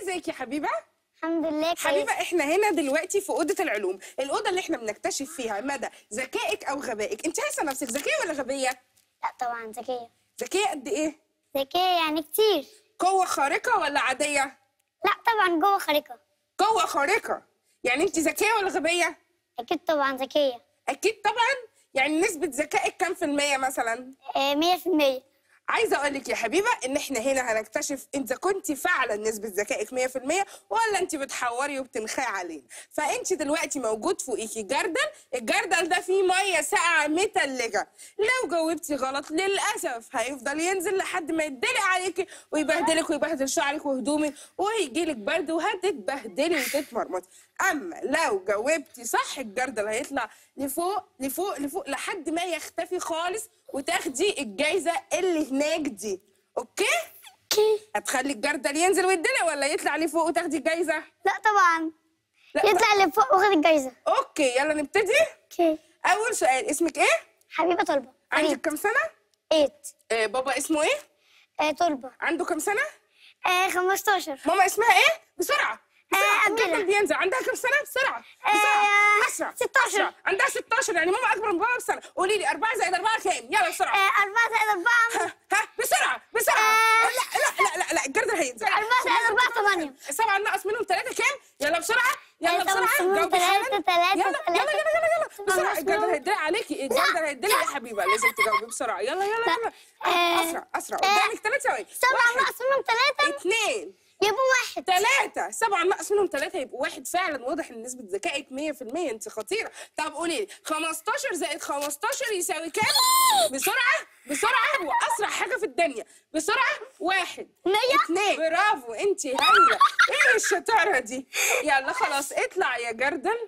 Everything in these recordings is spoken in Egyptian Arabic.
ازيك يا حبيبه الحمد لله كويس حبيبه احنا هنا دلوقتي في اوضه العلوم الاوضه اللي احنا بنكتشف فيها مدى ذكائك او غبائك انت حاسه نفسك ذكيه ولا غبيه لا طبعا ذكية ذكيه قد ايه ذكية يعني كتير قوه خارقه ولا عاديه لا طبعا جوه خارقة قوه خارقه يعني انت ذكيه ولا غبيه أكيد طبعا ذكية اكيد طبعا يعني نسبه ذكائك كام في الميه مثلا آه، مية في المية عايزه اقول لك يا حبيبه ان احنا هنا هنكتشف اذا كنت فعلا نسبه ذكائك 100% ولا انت بتحوري وبتنخي علينا فانت دلوقتي موجود فوقيكي جردل الجردل ده فيه ميه ساقعه متلجه لو جاوبتي غلط للاسف هيفضل ينزل لحد ما يدلق عليكي ويبهدلك ويبهدل شعرك وهدومك وهيجيلك برد وهتتبهدلي وتتمرمطي اما لو جاوبتي صح الجردل هيطلع لفوق لفوق لفوق لحد ما يختفي خالص وتاخدي الجايزه اللي هناك دي اوكي اوكي هتخلي الجردل ينزل ويدلق ولا يطلع لفوق وتاخدي الجايزه لا طبعا لا يطلع لفوق واخد الجايزة اوكي يلا نبتدي اوكي اول سؤال اسمك ايه حبيبة طلبة عندك كام سنه ايت آه بابا اسمه ايه آه طلبة عنده كام سنه آه 15 ماما اسمها ايه بسرعه بسرعه آه، أميرة. الجردل بينزل عندها كام سنه بسرعه آه، بسرعه اسرع 16. أسرع. عندها 16 يعني ماما اكبر من بابا بسنه قولي لي 4 زائد 4 كام يلا بسرعه آه 4 زائد 4 ها ها بسرعه بسرعه آه. لا لا لا لا لا الجردل هينزل 4 زائد 4 8 سبعة ناقص منهم ثلاثة كام؟ يلا بسرعة يلا ثلاثة بسرعة ناقص منهم جاوبي حالا. ثلاثة، ثلاثة، يلا يلا ثلاثة. يلا يلا يلا سبعة بسرعة ناقص الجردل منهم- هيدلق عليكي الجردل هيدلق يا حبيبة لازم تجاوبي بسرعة يلا يلا لا. يلا آه. أسرع أسرع آه. قدامك ثلاث ثواني 7 واحد ناقص منهم 3 اثنين يبقوا واحد ثلاثة سبعة ناقص منهم ثلاثة يبقوا واحد فعلا واضح ان نسبة ذكائك 100% انت خطيرة طب قولي لي 15 زائد 15 يساوي كام؟ بسرعة بسرعة وأسرع حاجة في الدنيا بسرعة واحد مية. اثنين برافو انت هايلة ايه الشطارة دي؟ يلا خلاص اطلع يا جردل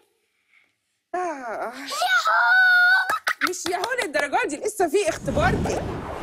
آه. مش ياهو للدرجة دي لسه في اختبار دي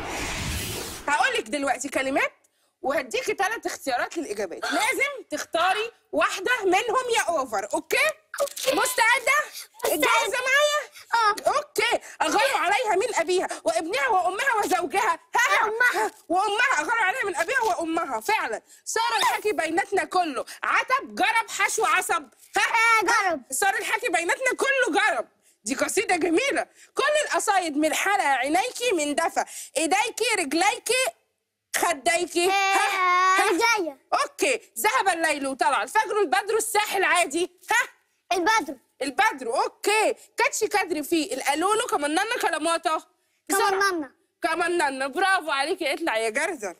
هقول لك دلوقتي كلمات وهديكي ثلاث اختيارات للاجابات لازم تختاري واحده منهم يا اوفر اوكي مستعده جاهزه معايا اه اوكي اغاروا عليها من ابيها وابنها وامها وزوجها ها وأمها. وامها اغاروا عليها من ابيها وامها فعلا صار الحكي بيناتنا كله عتب جرب حشو عصب ها آه، جرب. صار الحكي بيناتنا كله جرب دي قصيدة جميلة كل القصايد من حلا عينيكي من دفا ايديكي رجليكي خديكي ها آه، ها رجليا اوكي ذهب الليل وطلع الفجر البدر الساحل عادي ها البدر البدر اوكي كاتشي كادري فيه القالولو كمننا كلماته بسرعة. كمننا. كمننا برافو عليكي اطلع يا جرزر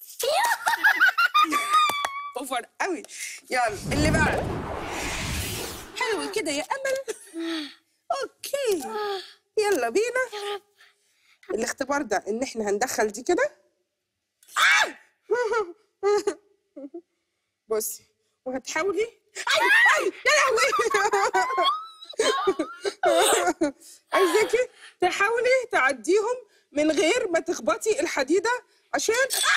اوفر قوي يلا اللي بعد حلو كده يا امل اوكي يلا بينا الاختبار ده ان احنا هندخل دي كده آه! بصي وهتحاولي اي اي يا لهوي عايزاكي تحاولي تعديهم من غير ما تخبطي الحديده عشان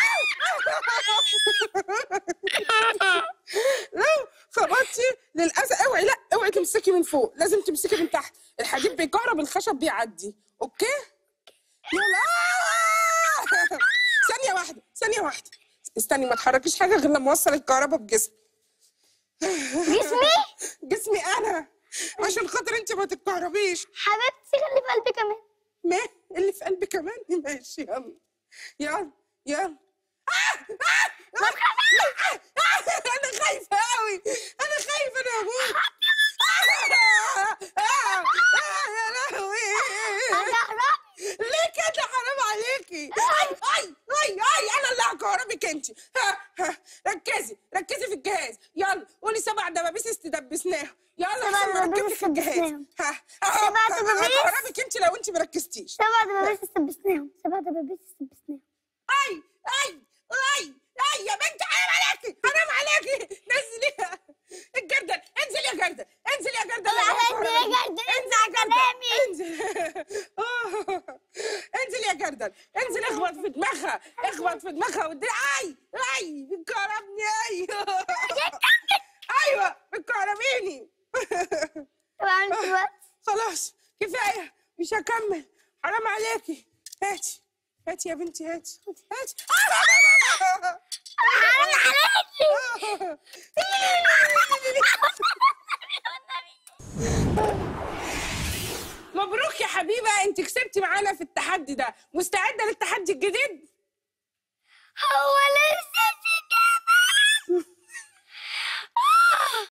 لو خبطتي للاسف اوعي لا اوعي تمسكي من فوق لازم تمسكي من تحت الحديد بيكهرب الخشب بيعدي اوكي يلا آه! ثانيه واحده ثانيه واحده استني ما تحركيش حاجه غير لما اوصل الكهرباء بجسمي جسمي جسمي انا عشان خاطر انت ما تتكهربيش حبيبتي خلي في قلبي كمان ما اللي في قلبي كمان ماشي يلا يلا يلا آه! آه! آه! آه! آه! انا خايفه قوي انا خايفه انا هموت آه! آه! آه! يا لهوي هتهرب ليه كده حرام عليكي اي اي اي اي انا اللي هكهربك انت ها ها ركزي ركزي في الجهاز يلا قولي سبع دبابيس استدبسناهم يلا سبع عشان دبابيس نركبك في الجهاز استدبسناهم. ها سبع دبابيس؟ هكهربك انت لو انت مركزتيش سبع دبابيس استبسناهم سبع دبابيس استبسناهم اي اي اي اي يا بنت حرام عليكي حرام عليكي نزليها الجردل انزل يا جردل انزل يا جردل طلع أنا عندي يا هكهربك. جردل، انزل انزع يا جردل كلامي. انزل آه. انزل يا جردل انزل اخبط في دماغها اخبط في دماغها ودي اي اي بتكهربني اي ايوه بتكهربيني طب عملت دلوقتي خلاص كفايه مش هكمل حرام عليكي هاتي هاتي يا بنتي هاتي هاتي حرام عليكي مبروك يا حبيبه انت كسبتي معانا في التحدي ده مستعده للتحدي الجديد